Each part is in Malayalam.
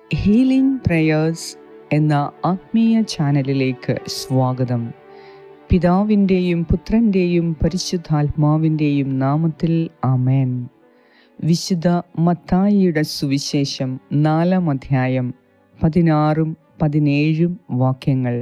ഹീലിംഗ് പ്രേയേഴ്സ് എന്ന ആത്മീയ ചാനലിലേക്ക് സ്വാഗതം പിതാവിൻ്റെയും പുത്രൻ്റെയും പരിശുദ്ധാത്മാവിൻ്റെയും നാമത്തിൽ ആമേൻ വിശുദ്ധ മത്തായിയുടെ സുവിശേഷം നാലാം അധ്യായം പതിനാറും പതിനേഴും വാക്യങ്ങൾ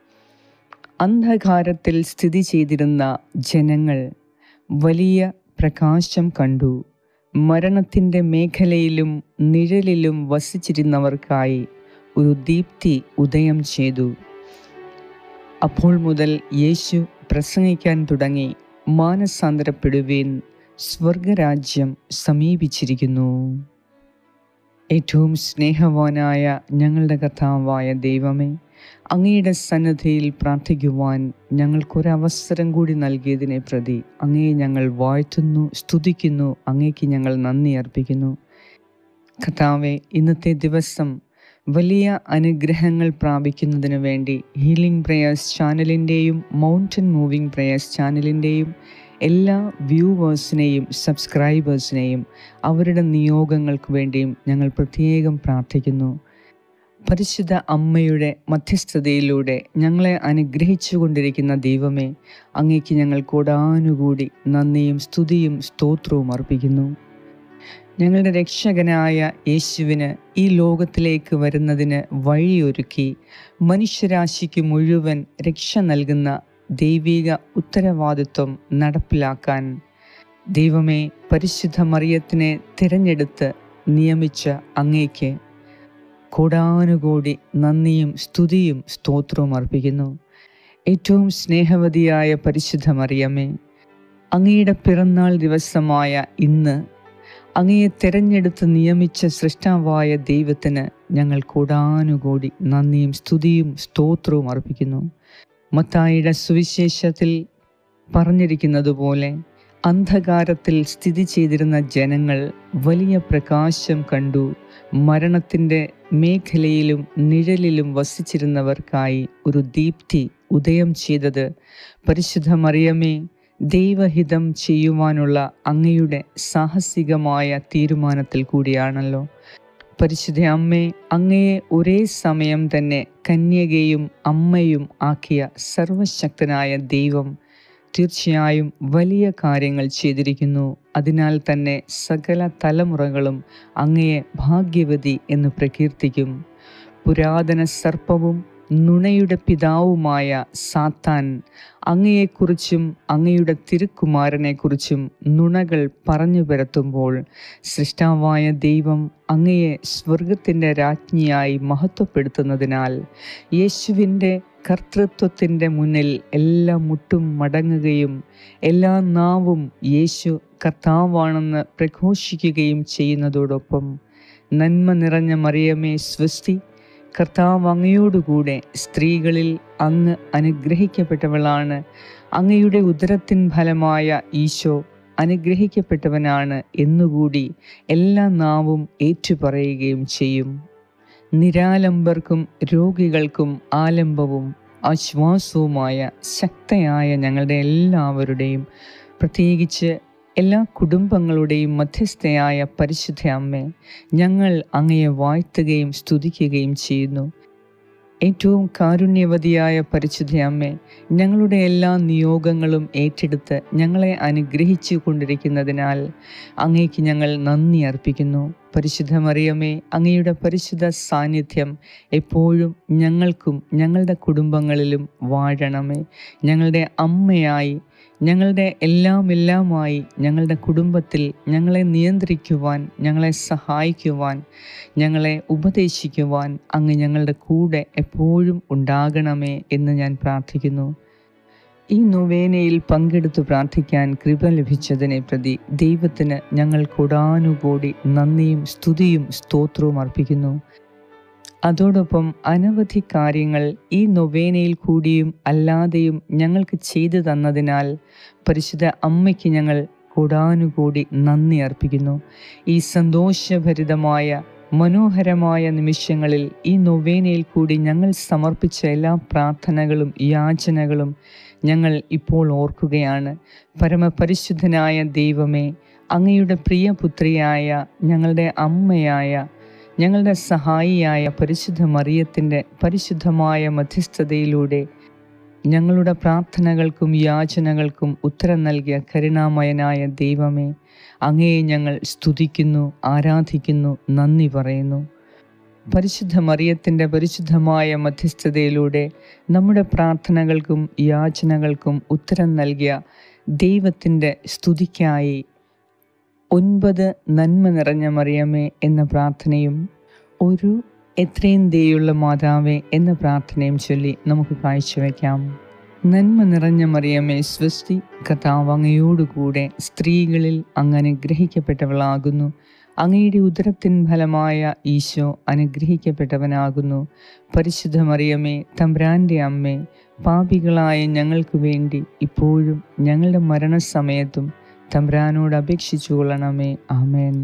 അന്ധകാരത്തിൽ സ്ഥിതി ചെയ്തിരുന്ന ജനങ്ങൾ വലിയ പ്രകാശം കണ്ടു മരണത്തിൻ്റെ മേഖലയിലും നിഴലിലും വസിച്ചിരുന്നവർക്കായി ഒരു ദീപ്തി ഉദയം ചെയ്തു അപ്പോൾ മുതൽ യേശു പ്രസംഗിക്കാൻ തുടങ്ങി മാനസാന്തരപ്പെടുവീൻ സ്വർഗരാജ്യം സമീപിച്ചിരിക്കുന്നു ഏറ്റവും സ്നേഹവാനായ ഞങ്ങളുടെ കഥാവായ ദൈവമേ അങ്ങയുടെ സന്നദ്ധയിൽ പ്രാർത്ഥിക്കുവാൻ ഞങ്ങൾക്കൊരവസരം കൂടി നൽകിയതിനെ പ്രതി അങ്ങയെ ഞങ്ങൾ വാഴ്ത്തുന്നു സ്തുതിക്കുന്നു അങ്ങേക്ക് ഞങ്ങൾ നന്ദി അർപ്പിക്കുന്നു കഥാവെ ഇന്നത്തെ ദിവസം വലിയ അനുഗ്രഹങ്ങൾ പ്രാപിക്കുന്നതിന് വേണ്ടി ഹീലിംഗ് പ്രേയേഴ്സ് ചാനലിൻ്റെയും മൗണ്ടൻ മൂവിംഗ് പ്രേയേഴ്സ് ചാനലിൻ്റെയും എല്ലാ വ്യൂവേഴ്സിനെയും സബ്സ്ക്രൈബേഴ്സിനെയും അവരുടെ നിയോഗങ്ങൾക്ക് വേണ്ടിയും ഞങ്ങൾ പ്രത്യേകം പ്രാർത്ഥിക്കുന്നു പരിശുദ്ധ അമ്മയുടെ മധ്യസ്ഥതയിലൂടെ ഞങ്ങളെ അനുഗ്രഹിച്ചു കൊണ്ടിരിക്കുന്ന ദൈവമേ അങ്ങേക്ക് ഞങ്ങൾ കൂടാനുകൂടി നന്ദിയും സ്തുതിയും സ്തോത്രവും അർപ്പിക്കുന്നു ഞങ്ങളുടെ രക്ഷകനായ യേശുവിന് ഈ ലോകത്തിലേക്ക് വരുന്നതിന് വഴിയൊരുക്കി മനുഷ്യരാശിക്ക് മുഴുവൻ രക്ഷ നൽകുന്ന ദൈവിക ഉത്തരവാദിത്വം നടപ്പിലാക്കാൻ ദൈവമേ പരിശുദ്ധ മറിയത്തിനെ തിരഞ്ഞെടുത്ത് നിയമിച്ച അങ്ങേക്ക് കോടാനുകോടി നന്ദിയും സ്തുതിയും സ്തോത്രവും അർപ്പിക്കുന്നു ഏറ്റവും സ്നേഹവതിയായ പരിശുദ്ധ മറിയമ്മേ അങ്ങയുടെ പിറന്നാൾ ദിവസമായ ഇന്ന് അങ്ങയെ തിരഞ്ഞെടുത്ത് നിയമിച്ച സൃഷ്ടാവായ ദൈവത്തിന് ഞങ്ങൾ കൂടാനുകൂടി നന്ദിയും സ്തുതിയും സ്തോത്രവും അർപ്പിക്കുന്നു മത്തായിയുടെ സുവിശേഷത്തിൽ പറഞ്ഞിരിക്കുന്നത് പോലെ അന്ധകാരത്തിൽ സ്ഥിതി ചെയ്തിരുന്ന ജനങ്ങൾ വലിയ പ്രകാശം കണ്ടു മരണത്തിൻ്റെ മേഖലയിലും നിഴലിലും വസിച്ചിരുന്നവർക്കായി ഒരു ദീപ്തി ഉദയം ചെയ്തത് പരിശുദ്ധ മറിയമേ ദൈവഹിതം ചെയ്യുവാനുള്ള അങ്ങയുടെ സാഹസികമായ തീരുമാനത്തിൽ കൂടിയാണല്ലോ പരിശുദ്ധ അമ്മേ അങ്ങയെ ഒരേ സമയം തന്നെ കന്യകയും അമ്മയും ആക്കിയ സർവശക്തനായ ദൈവം തീർച്ചയായും വലിയ കാര്യങ്ങൾ ചെയ്തിരിക്കുന്നു അതിനാൽ തന്നെ സകല തലമുറകളും അങ്ങയെ ഭാഗ്യവതി എന്ന് പ്രകീർത്തിക്കും പുരാതന സർപ്പവും നുണയുടെ പിതാവുമായ സാത്താൻ അങ്ങയെക്കുറിച്ചും അങ്ങയുടെ തിരുക്കുമാരനെക്കുറിച്ചും നുണകൾ പറഞ്ഞു പരത്തുമ്പോൾ സൃഷ്ടാവായ ദൈവം അങ്ങയെ സ്വർഗത്തിൻ്റെ രാജ്ഞിയായി മഹത്വപ്പെടുത്തുന്നതിനാൽ യേശുവിൻ്റെ കർത്തൃത്വത്തിൻ്റെ മുന്നിൽ എല്ലാ മുട്ടും മടങ്ങുകയും എല്ലാ നാവും യേശു കർത്താവാണെന്ന് പ്രഘോഷിക്കുകയും ചെയ്യുന്നതോടൊപ്പം നന്മ നിറഞ്ഞ മറിയമേ സ്വസ്തി കർത്താവ് അങ്ങയോടുകൂടെ സ്ത്രീകളിൽ അങ്ങ് അനുഗ്രഹിക്കപ്പെട്ടവളാണ് അങ്ങയുടെ ഉദരത്തിൻ ഫലമായ ഈശോ അനുഗ്രഹിക്കപ്പെട്ടവനാണ് എന്നുകൂടി എല്ലാ നാവും ഏറ്റുപറയുകയും ചെയ്യും നിരാലംബർക്കും രോഗികൾക്കും ആലംബവും ആശ്വാസവുമായ ശക്തയായ ഞങ്ങളുടെ എല്ലാവരുടെയും പ്രത്യേകിച്ച് എല്ലാ കുടുംബങ്ങളുടെയും മധ്യസ്ഥയായ പരിശുദ്ധ അമ്മ ഞങ്ങൾ അങ്ങയെ വാഴ്ത്തുകയും സ്തുതിക്കുകയും ചെയ്യുന്നു ഏറ്റവും കാരുണ്യവതിയായ പരിശുദ്ധ അമ്മ ഞങ്ങളുടെ എല്ലാ നിയോഗങ്ങളും ഏറ്റെടുത്ത് ഞങ്ങളെ അനുഗ്രഹിച്ചു കൊണ്ടിരിക്കുന്നതിനാൽ അങ്ങേക്ക് ഞങ്ങൾ നന്ദി അർപ്പിക്കുന്നു പരിശുദ്ധ മറിയമേ അങ്ങയുടെ പരിശുദ്ധ സാന്നിധ്യം എപ്പോഴും ഞങ്ങൾക്കും ഞങ്ങളുടെ കുടുംബങ്ങളിലും വാഴണമേ ഞങ്ങളുടെ അമ്മയായി ഞങ്ങളുടെ എല്ലാം എല്ലാമായി ഞങ്ങളുടെ കുടുംബത്തിൽ ഞങ്ങളെ നിയന്ത്രിക്കുവാൻ ഞങ്ങളെ സഹായിക്കുവാൻ ഞങ്ങളെ ഉപദേശിക്കുവാൻ അങ്ങ് ഞങ്ങളുടെ കൂടെ എപ്പോഴും ഉണ്ടാകണമേ എന്ന് ഞാൻ പ്രാർത്ഥിക്കുന്നു ഈ നൊവേനയിൽ പങ്കെടുത്തു പ്രാർത്ഥിക്കാൻ കൃപ ലഭിച്ചതിനെ പ്രതി ദൈവത്തിന് ഞങ്ങൾ കൊടാനുകൂടി നന്ദിയും സ്തുതിയും സ്തോത്രവും അർപ്പിക്കുന്നു അതോടൊപ്പം അനവധി കാര്യങ്ങൾ ഈ നൊവേനയിൽ കൂടിയും അല്ലാതെയും ഞങ്ങൾക്ക് ചെയ്തു തന്നതിനാൽ പരിശുദ്ധ അമ്മയ്ക്ക് ഞങ്ങൾ കൂടാനുകൂടി നന്ദി അർപ്പിക്കുന്നു ഈ സന്തോഷഭരിതമായ മനോഹരമായ നിമിഷങ്ങളിൽ ഈ നൊവേനയിൽ കൂടി ഞങ്ങൾ സമർപ്പിച്ച എല്ലാ പ്രാർത്ഥനകളും യാചനകളും ഞങ്ങൾ ഇപ്പോൾ ഓർക്കുകയാണ് പരമപരിശുദ്ധനായ ദൈവമേ അങ്ങയുടെ പ്രിയപുത്രിയായ ഞങ്ങളുടെ അമ്മയായ ഞങ്ങളുടെ സഹായിയായ പരിശുദ്ധ മറിയത്തിൻ്റെ പരിശുദ്ധമായ മധ്യസ്ഥതയിലൂടെ ഞങ്ങളുടെ പ്രാർത്ഥനകൾക്കും യാചനകൾക്കും ഉത്തരം നൽകിയ കരുണാമയനായ ദൈവമേ അങ്ങയെ ഞങ്ങൾ സ്തുതിക്കുന്നു ആരാധിക്കുന്നു നന്ദി പറയുന്നു പരിശുദ്ധ മറിയത്തിൻ്റെ പരിശുദ്ധമായ മധ്യസ്ഥതയിലൂടെ നമ്മുടെ പ്രാർത്ഥനകൾക്കും യാചനകൾക്കും ഉത്തരം നൽകിയ ദൈവത്തിൻ്റെ സ്തുതിക്കായി ഒൻപത് നന്മ നിറഞ്ഞ മറിയമേ എന്ന പ്രാർത്ഥനയും ഒരു എത്രയും ദയുള്ള മാതാവേ എന്ന പ്രാർത്ഥനയും ചൊല്ലി നമുക്ക് കാഴ്ചവെക്കാം നന്മ നിറഞ്ഞ മറിയമേ സ്വസ്തി കഥാവ് അങ്ങയോടുകൂടെ സ്ത്രീകളിൽ അങ്ങ് അനുഗ്രഹിക്കപ്പെട്ടവളാകുന്നു അങ്ങയുടെ ഉദരത്തിൻ ഫലമായ ഈശോ അനുഗ്രഹിക്കപ്പെട്ടവനാകുന്നു പരിശുദ്ധ മറിയമേ തമ്പ്രാൻ്റെ അമ്മേ പാപികളായ ഞങ്ങൾക്ക് വേണ്ടി ഇപ്പോഴും ഞങ്ങളുടെ മരണസമയത്തും തമ്പ്രാനോട് അപേക്ഷിച്ചു കൊള്ളണമേ ആമേൻ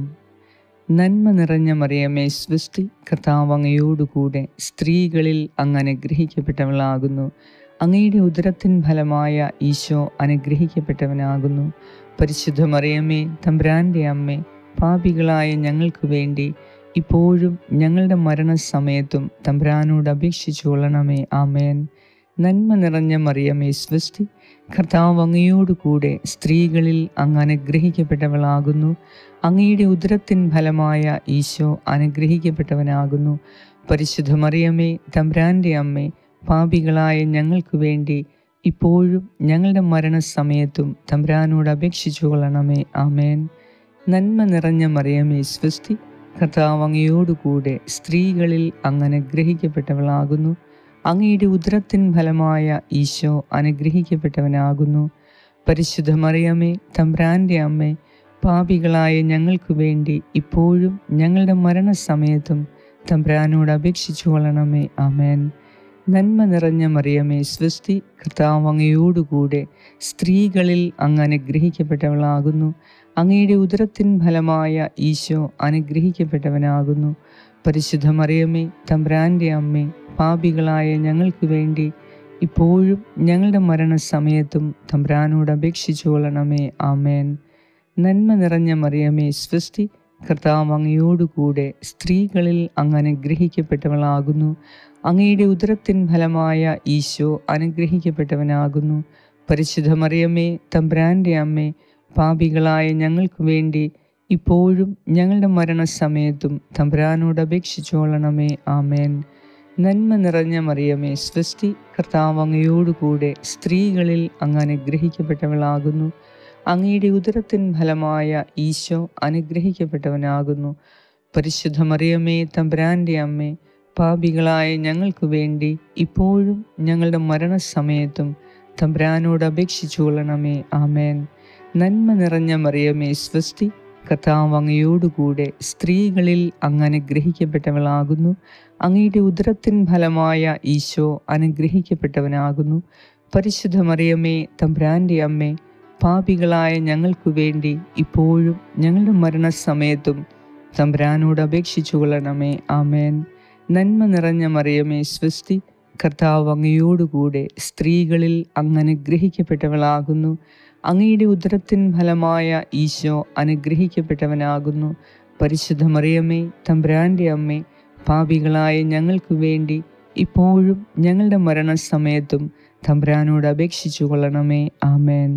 നന്മ നിറഞ്ഞ മറിയമേ സ്വസ്തി കർത്താവ് അങ്ങയോടുകൂടെ സ്ത്രീകളിൽ അങ്ങ് അനുഗ്രഹിക്കപ്പെട്ടവളാകുന്നു അങ്ങയുടെ ഉദരത്തിൻ ഫലമായ ഈശോ അനുഗ്രഹിക്കപ്പെട്ടവനാകുന്നു പരിശുദ്ധ മറിയമ്മേ തമ്പ്രാൻ്റെ അമ്മേ പാപികളായ ഞങ്ങൾക്ക് വേണ്ടി ഇപ്പോഴും ഞങ്ങളുടെ മരണസമയത്തും തമ്പ്രാനോട് അപേക്ഷിച്ചു കൊള്ളണമേ ആമേൻ നന്മ നിറഞ്ഞ മറിയമേ സ്വസ്തി കർത്താവ് അങ്ങയോടുകൂടെ സ്ത്രീകളിൽ അങ്ങ് അനുഗ്രഹിക്കപ്പെട്ടവളാകുന്നു അങ്ങയുടെ ഉദരത്തിൻ ഫലമായ ഈശോ അനുഗ്രഹിക്കപ്പെട്ടവനാകുന്നു പരിശുദ്ധ മറിയമ്മേ തമ്പ്രാൻ്റെ അമ്മേ പാപികളായ ഞങ്ങൾക്ക് വേണ്ടി ഇപ്പോഴും ഞങ്ങളുടെ മരണസമയത്തും തമ്പ്രാനോട് അപേക്ഷിച്ചു കൊള്ളണമേ ആമേൻ നന്മ നിറഞ്ഞ മറിയമേ സ്വസ്തി കർത്താവ് അങ്ങയോടുകൂടെ സ്ത്രീകളിൽ അങ്ങ് അനുഗ്രഹിക്കപ്പെട്ടവളാകുന്നു അങ്ങയുടെ ഉദരത്തിൻ ഫലമായ ഈശോ അനുഗ്രഹിക്കപ്പെട്ടവനാകുന്നു പരിശുദ്ധ മറിയമേ തമ്പ്രാൻ്റെ അമ്മേ പാപികളായ ഞങ്ങൾക്ക് വേണ്ടി ഇപ്പോഴും ഞങ്ങളുടെ മരണസമയത്തും തമ്പ്രാനോട് അപേക്ഷിച്ചു കൊള്ളണമേ ആമേൻ നന്മ നിറഞ്ഞ മറിയമേ സ്വസ്തി കർത്താവ് അങ്ങയോടുകൂടെ സ്ത്രീകളിൽ അങ്ങ് അനുഗ്രഹിക്കപ്പെട്ടവളാകുന്നു അങ്ങയുടെ ഉദരത്തിൻ ഫലമായ ഈശോ അനുഗ്രഹിക്കപ്പെട്ടവനാകുന്നു പരിശുദ്ധ മറിയമേ തമ്പ്രാൻ്റെ അമ്മേ പാപികളായ ഞങ്ങൾക്ക് വേണ്ടി ഇപ്പോഴും ഞങ്ങളുടെ മരണസമയത്തും തമ്പ്രാനോട് അപേക്ഷിച്ചു കൊള്ളണമേ ആമേൻ നന്മ നിറഞ്ഞ മറിയമേ സ്വസ്തി കർത്താവ് അങ്ങയോടുകൂടെ സ്ത്രീകളിൽ അങ്ങ് അനുഗ്രഹിക്കപ്പെട്ടവളാകുന്നു അങ്ങയുടെ ഉദരത്തിൻ ഫലമായ ഈശോ അനുഗ്രഹിക്കപ്പെട്ടവനാകുന്നു പരിശുദ്ധ മറിയമ്മേ തമ്പ്രാൻ്റെ അമ്മേ പാപികളായ ഞങ്ങൾക്ക് വേണ്ടി ഇപ്പോഴും ഞങ്ങളുടെ മരണസമയത്തും തമ്പ്രാനോട് അപേക്ഷിച്ചോളണമേ ആമേൻ നന്മ നിറഞ്ഞ മറിയമേ സ്വസ്തി കർത്താവ് അങ്ങയോടുകൂടെ സ്ത്രീകളിൽ അങ്ങ് അനുഗ്രഹിക്കപ്പെട്ടവളാകുന്നു അങ്ങയുടെ ഉദരത്തിൻ ഫലമായ ഈശോ അനുഗ്രഹിക്കപ്പെട്ടവനാകുന്നു പരിശുദ്ധ മറിയമ്മേ തമ്പ്രാൻ്റെ അമ്മേ പാപികളായ ഞങ്ങൾക്ക് വേണ്ടി ഇപ്പോഴും ഞങ്ങളുടെ മരണസമയത്തും തമ്പ്രാനോട് അപേക്ഷിച്ചു കൊള്ളണമേ ആമേൻ നന്മ നിറഞ്ഞ മറിയമേ സ്വസ്തി കർത്താവ് അങ്ങയോടുകൂടെ സ്ത്രീകളിൽ അങ്ങ് അനുഗ്രഹിക്കപ്പെട്ടവളാകുന്നു അങ്ങയുടെ ഉദരത്തിൻ ഫലമായ ഈശോ അനുഗ്രഹിക്കപ്പെട്ടവനാകുന്നു പരിശുദ്ധ മറിയമ്മേ തമ്പ്രാൻ്റെ അമ്മേ പാപികളായ ഞങ്ങൾക്ക് വേണ്ടി ഇപ്പോഴും ഞങ്ങളുടെ മരണസമയത്തും തമ്പ്രാനോട് അപേക്ഷിച്ചു കൊള്ളണമേ ആമേൻ നന്മ നിറഞ്ഞ മറിയമേ സ്വസ്തി കർത്താവ് അങ്ങയോടുകൂടെ സ്ത്രീകളിൽ അങ്ങ് അനുഗ്രഹിക്കപ്പെട്ടവളാകുന്നു അങ്ങയുടെ ഉദരത്തിൻ ഫലമായ ഈശോ അനുഗ്രഹിക്കപ്പെട്ടവനാകുന്നു പരിശുദ്ധ മറിയമ്മേ തമ്പ്രാൻ്റെ അമ്മേ പാപികളായ ഞങ്ങൾക്ക് വേണ്ടി ഇപ്പോഴും ഞങ്ങളുടെ മരണസമയത്തും തമ്പ്രാനോട് അപേക്ഷിച്ചു കൊള്ളണമേ ആമേൻ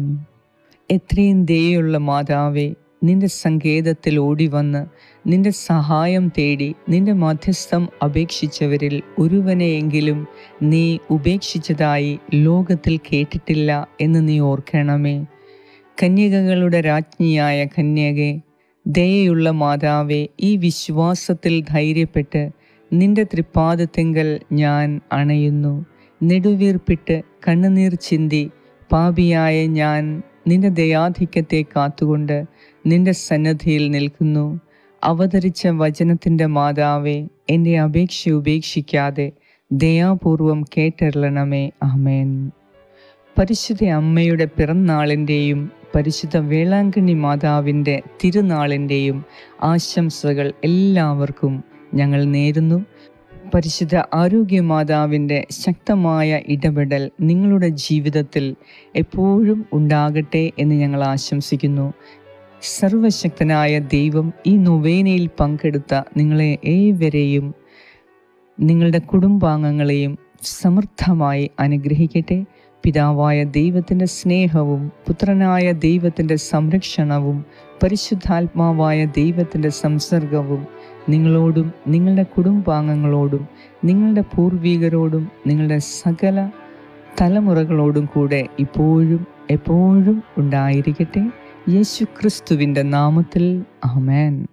എത്രയും ദയുള്ള മാതാവേ നിന്റെ സങ്കേതത്തിൽ ഓടി വന്ന് നിന്റെ സഹായം തേടി നിന്റെ മധ്യസ്ഥം അപേക്ഷിച്ചവരിൽ ഒരുവനെയെങ്കിലും നീ ഉപേക്ഷിച്ചതായി ലോകത്തിൽ കേട്ടിട്ടില്ല എന്ന് നീ ഓർക്കണമേ കന്യകകളുടെ രാജ്ഞിയായ കന്യകെ ദയയുള്ള മാതാവേ ഈ വിശ്വാസത്തിൽ ധൈര്യപ്പെട്ട് നിന്റെ തൃപ്പാദത്തെങ്കൽ ഞാൻ അണയുന്നു നെടുവീർപ്പിട്ട് കണ്ണുനീർ ചിന്തി പാപിയായ ഞാൻ നിന്റെ ദയാധിക്യത്തെ കാത്തുകൊണ്ട് നിന്റെ സന്നദ്ധിയിൽ നിൽക്കുന്നു അവതരിച്ച വചനത്തിൻ്റെ മാതാവേ എൻ്റെ അപേക്ഷ ഉപേക്ഷിക്കാതെ ദയാപൂർവം കേട്ടരുളണമേ ആമേൻ പരിശുദ്ധ അമ്മയുടെ പിറന്നാളിൻ്റെയും പരിശുദ്ധ വേളാങ്കണ്ണി മാതാവിൻ്റെ തിരുനാളിൻ്റെയും ആശംസകൾ എല്ലാവർക്കും ഞങ്ങൾ നേരുന്നു പരിശുദ്ധ ആരോഗ്യ മാതാവിൻ്റെ ശക്തമായ ഇടപെടൽ നിങ്ങളുടെ ജീവിതത്തിൽ എപ്പോഴും ഉണ്ടാകട്ടെ എന്ന് ഞങ്ങൾ ആശംസിക്കുന്നു സർവശക്തനായ ദൈവം ഈ നൊവേനയിൽ പങ്കെടുത്ത നിങ്ങളെ ഏവരെയും നിങ്ങളുടെ കുടുംബാംഗങ്ങളെയും സമൃദ്ധമായി അനുഗ്രഹിക്കട്ടെ പിതാവായ ദൈവത്തിൻ്റെ സ്നേഹവും പുത്രനായ ദൈവത്തിൻ്റെ സംരക്ഷണവും പരിശുദ്ധാത്മാവായ ദൈവത്തിൻ്റെ സംസർഗവും നിങ്ങളോടും നിങ്ങളുടെ കുടുംബാംഗങ്ങളോടും നിങ്ങളുടെ പൂർവികരോടും നിങ്ങളുടെ സകല തലമുറകളോടും കൂടെ ഇപ്പോഴും എപ്പോഴും ഉണ്ടായിരിക്കട്ടെ യേശു ക്രിസ്തുവിൻ്റെ നാമത്തിൽ ആമേൻ